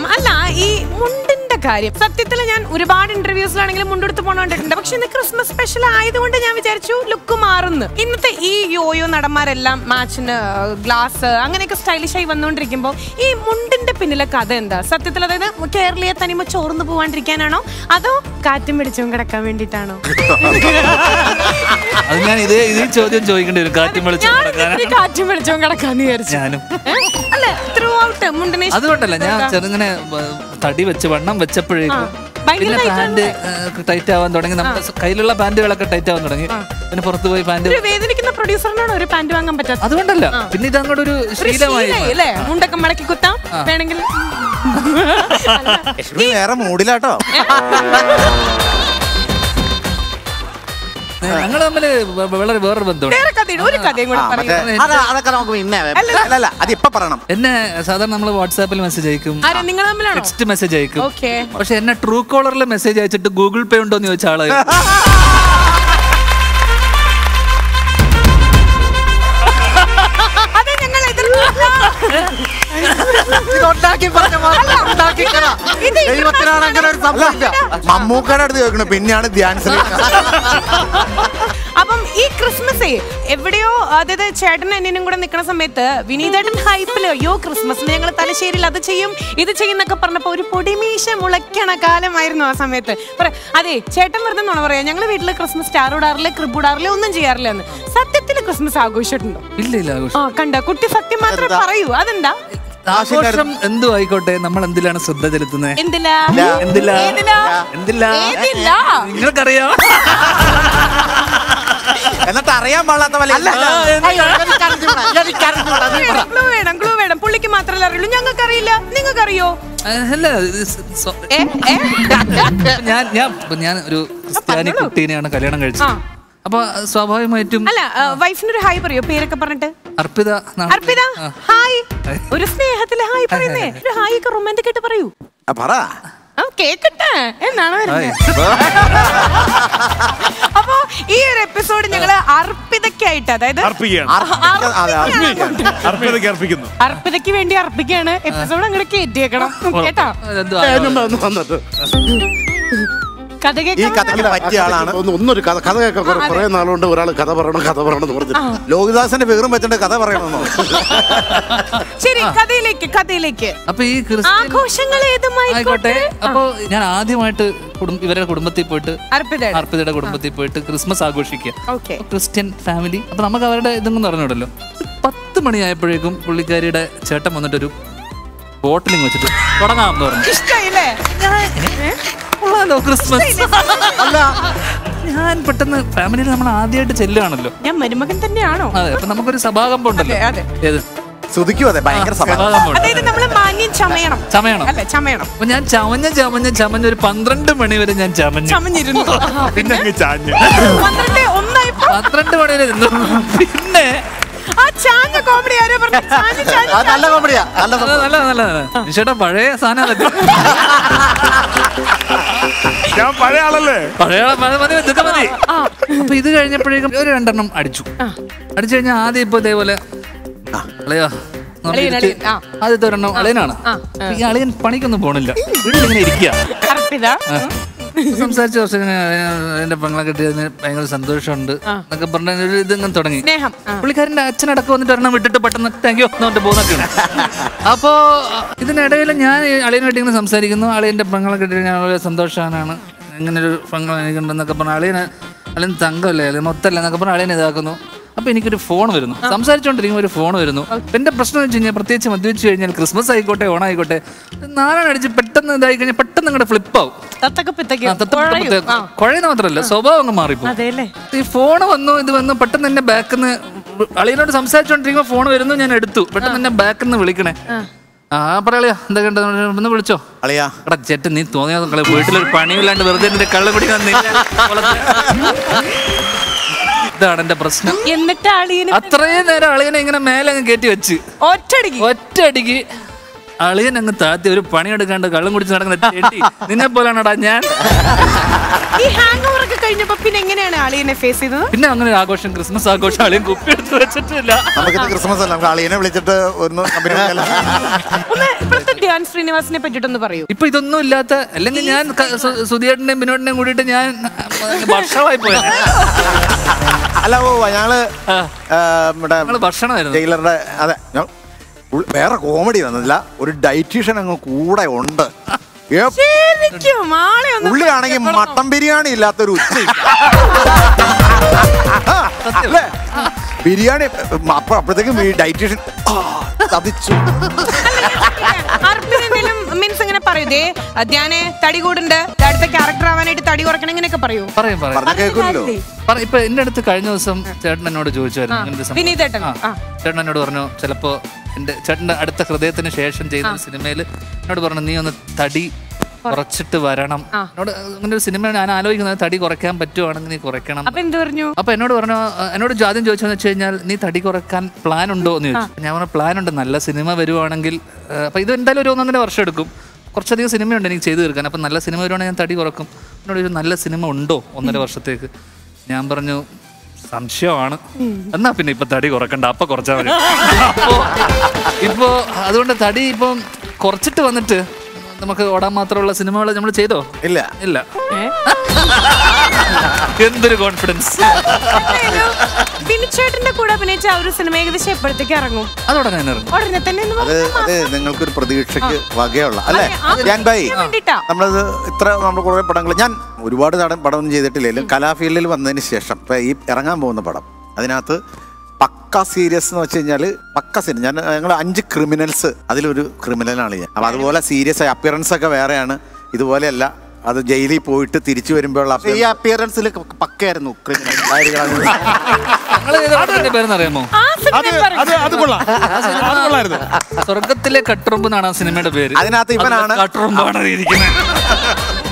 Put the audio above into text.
അല്ല ഈ മുണ്ടിന്റെ കാര്യം സത്യത്തിൽ ഞാൻ ഒരുപാട് ഇന്റർവ്യൂസിലാണെങ്കിലും മുണ്ടെടുത്ത് പോണ കണ്ടിട്ടുണ്ട് പക്ഷെ ഇന്ന് ക്രിസ്മസ് സ്പെഷ്യൽ ആയതുകൊണ്ട് ഞാൻ വിചാരിച്ചു ലുക്ക് മാറുന്നു ഇന്നത്തെ ഈ യോയോ നടന്മാരെല്ലാം മാച്ചിന് ഗ്ലാസ് അങ്ങനെയൊക്കെ സ്റ്റൈലിഷ് ആയി വന്നുകൊണ്ടിരിക്കുമ്പോൾ ഈ മുണ്ടിന്റെ പിന്നിലെ കഥ എന്താ സത്യത്തിൽ അതായത് കേരളീയ തനിമ ചോർന്നു പോവാണ്ടിരിക്കാനാണോ അതോ കാറ്റും പിടിച്ചും കിടക്കാൻ വേണ്ടിയിട്ടാണോ അത് ഞാൻ ഇതേ ഇതേ ചോദ്യം ചോദിക്കേണ്ടി വരും കാറ്റും വെളിച്ചം ഞാൻ കിടക്കാനാ ഇത്തിരി കാറ്റും പിടിച്ചും കിടക്കാന്ന് വിചാരിച്ചു ഞാനും ഏ? അല്ല ത്രൂ ഔട്ട് മുണ്ടിനെ അതുകൊണ്ടല്ല ഞാൻ ചെറുങ്ങനെ ബ- തടി വെച്ച് വണ്ണം വെച്ചപ്പോഴേക്കും ഭയങ്കര പിന്നെ tight പാന്റ് ടൈറ്റ് ആവാൻ തുടങ്ങി നമ്മുടെ കയ്യിലുള്ള പാന്റുകളൊക്കെ ടൈറ്റ് ആവാൻ തുടങ്ങി പിന്നെ പുറത്ത് പോയി പാന്റ് ഒരു വേദനിക്കുന്ന പ്രൊഡ്യൂസറിനാണ് ഒരു പാന്റ് വാങ്ങാൻ പറ്റാത്ത അതുകൊണ്ടല്ല പിന്നെ ഇത് അങ്ങോട്ട് ഒരു ഒരു ശീലമായി ശീലമായി അല്ലേ മുണ്ടൊക്കെ മടക്കി കുത്താം വേണമെങ്കിൽ ലക്ഷ്മി വേറെ മൂഡിലാട്ടോ ഞങ്ങൾ തമ്മിൽ വളരെ വേറൊരു ബന്ധമുണ്ട് വേറെ കഥയുണ്ട് ഒരു കഥയും കൂടെ ആ, മറ്റേ പറയൂ അതാ അതൊക്കെ നമുക്ക് പിന്നെ അല്ലല്ല അത് ഇപ്പൊ പറയണം എന്നെ സാധാരണ നമ്മൾ വാട്സാപ്പിൽ മെസ്സേജ് അയക്കും ആരെ നിങ്ങൾ തമ്മിലാണോ ടെക്സ്റ്റ് മെസ്സേജ് അയക്കും ഓക്കെ പക്ഷെ എന്നെ ട്രൂ കോളറിൽ മെസ്സേജ് അയച്ചിട്ട് ഗൂഗിൾ പേ ഉണ്ടോ എന്ന് ചോദിച്ച ആളായി അത് ഞങ്ങൾ എതിർത്തില്ല. ഇതുണ്ടാക്കി പറഞ്ഞ പോലെ ഉണ്ടാക്കി തരാ. ഇത് ദൈവത്തിനാണ് അങ്ങനെ ഒരു സംഭവം ഇല്ല. മമ്മൂക്കയുടെ അടുത്ത് ചോദിക്കണം പിന്നെയാണ് ധ്യാൻസിൽ അപ്പം ഈ ക്രിസ്മസേ എവിടെയോ അതായത് ചേട്ടൻ എന്നിനും കൂടെ നിൽക്കുന്ന സമയത്ത് വിനീതേട്ടൻ ഹൈപ്പില് അയ്യോ ക്രിസ്മസിന് ഞങ്ങൾ തലശ്ശേരിയിൽ അത് ചെയ്യും ഇത് ചെയ്യുന്നൊക്കെ പറഞ്ഞപ്പോ ഒരു പൊടിമീശ മുളയ്ക്കണ കാലമായിരുന്നു ആ സമയത്ത് പറ അതെ ചേട്ടൻ വെറുതെ നുണ പറയാ ഞങ്ങൾ വീട്ടില് ക്രിസ്മസ് സ്റ്റാർ ഇടാറില്ല ക്രിബ് ഇടാറില്ല ഒന്നും ചെയ്യാറില്ല എന്ന് സത്യത്തിൽ ക്രിസ്മസ് ആഘോഷിച്ചിട്ടുണ്ടോ ഇല്ല ഇല്ല ആഘോഷം ആ കണ്ട കുട്ടി സത്യം മാത്രമേ പറയൂ അതെന്താ ആഘോഷം എന്തു ആയിക്കോട്ടെ നമ്മൾ എന്തിലാണ് ശ്രദ്ധ ചെലുത്തുന്നത് എന്തിലാ എന്തില്ല ഏതിലാ? എന്തില്ല ഏതില്ല? നിങ്ങൾക്കറിയാം എന്നിട്ട് അറിയാൻ പാടാത്ത പോലെ ക്ലൂ വേണം ക്ലൂ വേണം പുള്ളിക്ക് മാത്രമല്ല അറിയുള്ളൂ ഞങ്ങൾക്ക് അറിയില്ല നിങ്ങൾക്ക് അറിയോ അല്ല ഇത് സ്വ- ഏ ഏ ഞാൻ ഞാൻ ഞാൻ ഒരു ക്രിസ്ത്യാനി പറഞ്ഞോളൂ. കുട്ടീനെയാണ് കല്യാണം കഴിച്ചത് ആ. അപ്പൊ സ്വാഭാവികമായിട്ടും അല്ല വൈഫിനൊരു ഹായ് പറയോ പേരൊക്കെ പറഞ്ഞിട്ട് അർപ്പിത നാ- അർപ്പിത ആ. Hi hi. ഒരു സ്നേഹത്തില് ഹായ് പറയുന്നേ ഒരു ഹായ് ഒക്കെ റൊമാൻറ്റിക് ആയിട്ട് പറയൂ പറ ആ കേക്കട്ടെ എന്നാണ് ഹായ്. അപ്പൊ ഈ ഒരു എപ്പിസോഡ് ഞങ്ങള് അർപ്പിതയ്ക്കായിട്ട് അതായത് അർപ്പിക്കുകയാണ് അർപ്പിക്ക- അതെ, അർപ്പിക്ക. അർപ്പിതയ്ക്ക് അർപ്പിക്കുന്നു അർപ്പിതയ്ക്ക് വേണ്ടി അർപ്പിക്കാണ് എപ്പിസോഡ് അങ്ങോട്ട് കയറ്റിയേക്കണം കേട്ടോ അതെന്തോ ഏ, ഒന്ന് വന്നിട്ട് കഥ ഈ കേൾക്കാൻ കഥയ്ക്ക് പറ്റിയ ആളാണ് ഒന്ന് ഒന്നൊരു കഥ കഥ കേൾക്കാൻ കുറെ കുറെ നാളുകൊണ്ട് ഒരാൾ കഥ പറയണം കഥ പറയണം എന്ന് പറഞ്ഞിട്ട് ലോഹിദാസന്റെ പേരും വെച്ചിട്ട് കഥ പറയണമെന്നോ ശരി കഥയിലേക്ക് കഥയിലേക്ക് അപ്പൊ ഈ ക്രിസ്ത്യൻ ആഘോഷങ്ങൾ ആയിക്കോട്ടെ ഏതുമായിക്കോട്ടെ അപ്പൊ ഞാൻ ആദ്യമായിട്ട് കുടും- ഇവരുടെ കുടുംബത്തിൽ പോയിട്ട് അർപ്പിത അർപ്പിതയുടെ കുടുംബത്തിൽ പോയിട്ട് ക്രിസ്മസ് ആഘോഷിക്കുക ഓക്കെ ക്രിസ്ത്യൻ ഫാമിലി അപ്പൊ നമുക്ക് അവരുടെ ഇതൊന്നും പറഞ്ഞിടല്ലോ പത്ത് മണിയായപ്പോഴേക്കും പുള്ളിക്കാരിയുടെ ചേട്ടൻ വന്നിട്ടൊരു ബോട്ടിലിങ് വെച്ചിട്ട് തുടങ്ങാമെന്ന് പറഞ്ഞു ഇഷ്ടമായില്ലേ കൊള്ളാലോ ക്രിസ്മസ് അല്ല ഞാൻ പെട്ടെന്ന് ഫാമിലിയിൽ നമ്മൾ ആദ്യമായിട്ട് ചെല്ലുകയാണല്ലോ ഞാൻ മരുമകൻ തന്നെയാണോ അതെ അപ്പൊ നമുക്കൊരു സഭാകമ്പം ഉണ്ടല്ലോ അതെ, ഏത് ശ്രുതിക്കും അതെ ഭയങ്കര സഭ സഭാകമ്പം ഉണ്ട്. അതായത് നമ്മള് മാന്യം ചമയണം ചമയണം അല്ലെ ചമയണം അപ്പൊ ഞാൻ ചമഞ്ഞ ചമഞ്ഞ ചമഞ്ഞ ഒരു പന്ത്രണ്ട് മണി വരെ ഞാൻ ചമഞ്ഞു ചമഞ്ഞിരുന്നു പിന്നെ അങ്ങ് ചാഞ്ഞ് പന്ത്രണ്ട് ഒന്നായപ്പോ പന്ത്രണ്ട് മണി വരെ നിന്നു പിന്നെ ആ ചാഞ്ഞ കോമഡി ആരോ പറഞ്ഞു ചാഞ്ഞ് ചാഞ്ഞ് അത് നല്ല കോമഡിയാ നല്ല നല്ല നല്ല നല്ല നല്ല ചേട്ടാ പഴയ സാധനം അതൊക്കെ. ഞാൻ പഴയ ആളല്ലേ പഴയ ആളെ മതി, മതി ഇതൊക്കെ മതി അപ്പൊ ഇത് കഴിഞ്ഞപ്പോഴേക്കും ഒരു രണ്ടെണ്ണം അടിച്ചു അടിച്ചു കഴിഞ്ഞാൽ ആദ്യം ഇപ്പൊ ഇതേപോലെ അളയാ അളിയൻ, അളിയൻ, ആ. ആദ്യത്തെ ഒരെണ്ണം അളിയനാണ് ആ, അപ്പൊ ഈ അളിയൻ പണിക്കൊന്നും പോണില്ല വീട്ടിലിങ്ങനെ ഇരിക്കുക അർപ്പിത സംസാരിച്ച കുറച്ച് ഇങ്ങനെ എന്റെ പെങ്ങളെ കിട്ടിയതിന് ഭയങ്കര സന്തോഷമുണ്ട് എന്നൊക്കെ പറഞ്ഞ ഒരു ഇതിങ്ങനെ തുടങ്ങി സ്നേഹം ആ. പുള്ളിക്കാരന്റെ അച്ഛനടക്കം വന്നിട്ട് ഒരെണ്ണം വിട്ടിട്ട് പെട്ടെന്ന് താങ്ക് യു എന്നിട്ട് പോകുന്നൊക്കെയാണ് അപ്പോ ഇതിനിടയിൽ ഞാൻ ഈ അളിയനായിട്ട് ഇങ്ങനെ സംസാരിക്കുന്നു അളിയന്റെ പെങ്ങളെ കിട്ടിയ ഞാൻ വളരെ സന്തോഷവാനാണ് ഇങ്ങനെ ഒരു പെങ്ങൾ എനിക്കുണ്ടെന്നൊക്കെ പറഞ്ഞ അളിയന് അളിയൻ തങ്കമല്ലേ അളിയൻ മൊത്തമല്ല എന്നൊക്കെ പറഞ്ഞ അളിയൻ ഇതാക്കുന്നു അപ്പൊ എനിക്കൊരു ഫോൺ വരുന്നു സംസാരിച്ചുകൊണ്ടിരിക്കുമ്പോൾ ഒരു ഫോൺ വരുന്നു എന്റെ പ്രശ്നം എന്ന് വെച്ച് കഴിഞ്ഞാൽ പ്രത്യേകിച്ച് മദ്യപിച്ച് കഴിഞ്ഞാൽ ക്രിസ്മസ് ആയിക്കോട്ടെ ഓണായിക്കോട്ടെ നാരായണ അടിച്ച് പെട്ടെന്ന് ഇതായി കഴിഞ്ഞാൽ പെട്ടെന്ന് അങ്ങോട്ട് ഫ്ലിപ്പ് ആവും തത്തക്ക് പിത്തക്ക് ആ, തത്ത പെട്ട കുഴയും. പെട്ട- ആ. കുഴയുന്ന മാത്രല്ല സ്വഭാവം അങ്ങ് മാറിപ്പോ അതെല്ലേ ഈ ഫോൺ വന്നു ഇത് വന്നു പെട്ടെന്ന് എന്നെ ബാക്കിൽ നിന്ന് അളിയനോട് സംസാരിച്ചോണ്ടിരിക്കുമ്പോ ഫോൺ വരുന്നു ഞാൻ എടുത്തു പെട്ടെന്ന് എന്നെ ബാക്കിൽ നിന്ന് വിളിക്കണേ ആ പറയാളിയാ എന്തൊക്കെ ഉണ്ട്? ഒന്ന് വിളിച്ചോ അളിയാ എടാ ചേട്ടൻ നീ തോന്നിയ കളി വീട്ടിലൊരു പണിയില്ലാണ്ട് വെറുതെ എന്റെ കള്ള കുടിക്കാൻ നിന്നെ വളർത്തി. ഇതാണ് എന്റെ പ്രശ്നം എന്നിട്ട് അളിയന് അത്രയും നേരം അളിയനെ ഇങ്ങനെ മേലെ അങ്ങ് കയറ്റി വെച്ച് ഒറ്റടിക്ക് ഒറ്റയടിക്ക് അളിയൻ അങ്ങ് താത്തി ഒരു പണിയെടുക്കാണ്ട് കള്ളം കുടിച്ച് നടക്കുന്ന ചെട്ടി നിന്നെ പോലാണടാ ഞാൻ ഈ ഹാങ് ഓവർ ഒക്കെ കഴിഞ്ഞപ്പോ പിന്നെ എങ്ങനെയാണ് ആളിയെ ഫേസ് ചെയ്തത് പിന്നെ അങ്ങനെ ഒരു ആഘോഷം ക്രിസ്മസ് ആഘോഷം അളിയൻ കുപ്പി എടുത്ത് വെച്ചിട്ടില്ല നമുക്കിന്ന് ക്രിസ്മസ് അല്ല നമുക്ക് അളിയനെ വിളിച്ചിട്ട് ഒന്ന് കമ്പനി വിളിക്കാലോ. ഒന്ന് ഇപ്പോഴത്തെ ധ്യാൻ ശ്രീനിവാസിനെ പറ്റിയിട്ടൊന്ന് പറയൂ ഇപ്പൊ ഇതൊന്നും ഇല്ലാത്ത അല്ലെങ്കിൽ ഞാൻ ക- സു- സുധിയേട്ടനെയും ബിനോട്ടിനെയും കൂടിയിട്ട് ഞാൻ ഭക്ഷണമായി പോയത് അല്ല ഓ ഞങ്ങള് ആ. ആ, നമ്മുടെ ഞങ്ങള് ഭക്ഷണമായിരുന്നു ജയിലറുടെ അതെ ഞാൻ- ഉൾ- വേറെ കോമഡി വന്നില്ല ഒരു ഡയറ്റീഷ്യൻ അങ്ങ് കൂടെ ഉണ്ട് ഏ- ശരിക്കും ആളെ ഒന്ന് പുള്ളിയാണെങ്കിൽ മട്ടൻ ബിരിയാണി ഇല്ലാത്തൊരു ഉച്ച അല്ലേ ബിരിയാണി അപ്പൊ അപ്പോഴത്തേക്കും ഈ ഡയറ്റീഷ്യൻ ചതിച്ചു അർപ്പിനെന്തെങ്കിലും മീൻസ് ഇങ്ങനെ പറയൂ ദേ ധ്യാനെ തടി കൂടുണ്ട് അടുത്ത ക്യാരക്ടർ ആവാനായിട്ട് തടി കുറക്കണം ഇങ്ങനെയൊക്കെ പറയൂ പറയും പറയും പറഞ്ഞ കേൾക്കുമല്ലോ പറ ഇപ്പൊ എന്റെ അടുത്ത് കഴിഞ്ഞ ദിവസം ചേട്ടൻ എന്നോട് ചോദിച്ചായിരുന്നു ഇങ്ങനെ ഒരു സംഭവം. വിനീതേട്ടൻ ആ. ആ ചേട്ടൻ എന്നോട് പറഞ്ഞു ചിലപ്പോ എന്റെ ചേട്ടന്റെ അടുത്ത ഹൃദയത്തിന് ശേഷം ചെയ്യുന്ന സിനിമയിൽ എന്നോട് പറഞ്ഞു നീ ഒന്ന് തടി കുറച്ചിട്ട് വരണം എന്നോട് അങ്ങനെ ഒരു സിനിമ ഞാൻ ആലോചിക്കുന്നത് തടി കുറയ്ക്കാൻ പറ്റുവാണെങ്കിൽ നീ കുറയ്ക്കണം അപ്പൊ എന്ത് പറഞ്ഞു അപ്പൊ എന്നോട് പറഞ്ഞു അഹ് എന്നോട് ആദ്യം ചോദിച്ചതെന്ന് വെച്ച് കഴിഞ്ഞാൽ നീ തടി കുറക്കാൻ പ്ലാൻ ഉണ്ടോ എന്ന് ചോദിച്ചു ഞാൻ പറഞ്ഞു പ്ലാൻ ഉണ്ട് നല്ല സിനിമ വരുവാണെങ്കിൽ അഹ് അപ്പൊ ഇത് എന്തായാലും ഒരു ഒന്നൊന്നര വർഷം എടുക്കും കുറച്ചധികം സിനിമയുണ്ട് എനിക്ക് ചെയ്തു തീർക്കാൻ അപ്പൊ നല്ല സിനിമ വരുവാണെങ്കിൽ ഞാൻ തടി കുറക്കും എന്നോട് ചോദിച്ചു നല്ല സിനിമ ഉണ്ടോ ഒന്നര വർഷത്തേക്ക് ഞാൻ പറഞ്ഞു സംശയമാണ് എന്നാ പിന്നെ ഇപ്പൊ തടി കുറക്കണ്ട അപ്പൊ കുറച്ചാൽ മതി അപ്പോ ഇപ്പോ അതുകൊണ്ട് തടി ഇപ്പം കുറച്ചിട്ട് വന്നിട്ട് നമുക്ക് ഓടാൻ മാത്രമുള്ള സിനിമകൾ നമ്മൾ ചെയ്തോ ഇല്ല ഇല്ല എന്തൊരു കോൺഫിഡൻസ് ബിനിച്ചേട്ടന്റെ കൂടെ അഭിനയിച്ച ആ ഒരു സിനിമ ഏകദേശം എപ്പോഴത്തേക്ക് ഇറങ്ങും അതോടെ ഞാൻ ഇറങ്ങും ഉടനെ തന്നെ എന്ന് അത് പറഞ്ഞാൽ അത് നിങ്ങൾക്കൊരു പ്രതീക്ഷയ്ക്ക് വകയുള്ള അല്ലേ അതെ, ആ ഞാൻ ബൈ ഇതിന് വേണ്ടിയിട്ടാ. നമ്മളത് ഇത്ര നമ്മൾ കുറേ പടങ്ങൾ ഞാൻ ഒരുപാട് നടൻ പടമൊന്നും ചെയ്തിട്ടില്ലെങ്കിലും കലാഫീൽഡിൽ വന്നതിന് ശേഷം ഇപ്പൊ ഈ ഇറങ്ങാൻ പോകുന്ന പടം അതിനകത്ത് പക്ക സീരിയസ് എന്ന് വെച്ച് കഴിഞ്ഞാൽ പക്ക സീരിയസ് ഞാൻ ഞങ്ങൾ അഞ്ച് ക്രിമിനൽസ് അതിലൊരു ക്രിമിനലാണ് ഞാൻ അപ്പൊ അതുപോലെ സീരിയസ് ആയി അപ്പിയറൻസ് ഒക്കെ വേറെയാണ് ഇതുപോലെയല്ല അത് ജയിലിൽ പോയിട്ട് തിരിച്ചു വരുമ്പോഴുള്ള ഈ അപ്പിയറൻസിൽ പക്കയായിരുന്നു ക്രിമിനൽ ഞങ്ങള് ചെയ്ത പടത്തിന്റെ പേരെന്ന് അറിയാമോ ആ സിനിമ അത് പറയൂ. അത് അത് കൊള്ളാം അത് കൊള്ളായിരുന്നു സ്വർഗത്തിലെ കട്ടുറുമ്പ് എന്നാണ് ആ സിനിമയുടെ പേര് അതിനകത്ത് ഇവനാണ് കട്ടുറുമ്പാണ് ഇരിക്കുന്നത്